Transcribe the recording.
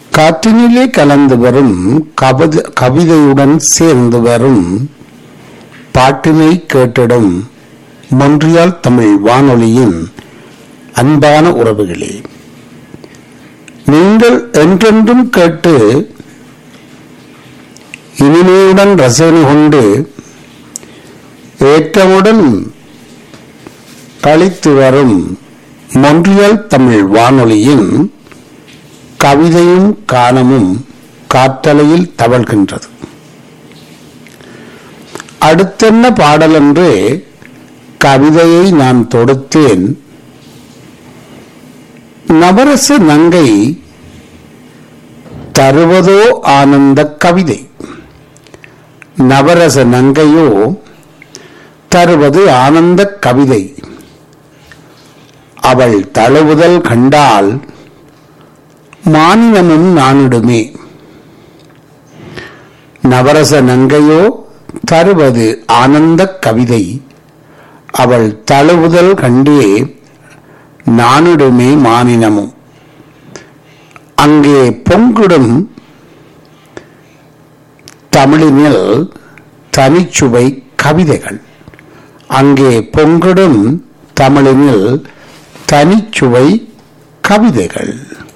காற்றினிலே கலந்து வரும் கவித கவிதையுடன் சேர்ந்து வரும் பாட்டினை கேட்டிடும் மொன்றியால் தமிழ் வானொலியின் அன்பான உறவுகளே நீங்கள் என்றென்றும் கேட்டு இனிமையுடன் ரசனை கொண்டு ஏற்றமுடன் கழித்து வரும் மொன்றியல் தமிழ் வானொலியின் கவிதையும் காணமும் காற்றலையில் தவழ்கின்றது அடுத்தென்ன பாடலென்று கவிதையை நான் தொடுத்தேன் நவரச நங்கை தருவதோ ஆனந்த கவிதை நவரச நங்கையோ தருவது ஆனந்த கவிதை அவள் தழுவுதல் கண்டால் மானினமும் நானிடுமே நவரச நங்கையோ தருவது ஆனந்த கவிதை அவள் தழுவுதல் கண்டே நானிடுமே மானினமும் அங்கே பொங்கிடும் தமிழினில் தனிச்சுவை கவிதைகள் அங்கே பொங்கிடும் தமிழினில் தனிச்சுவை கவிதைகள்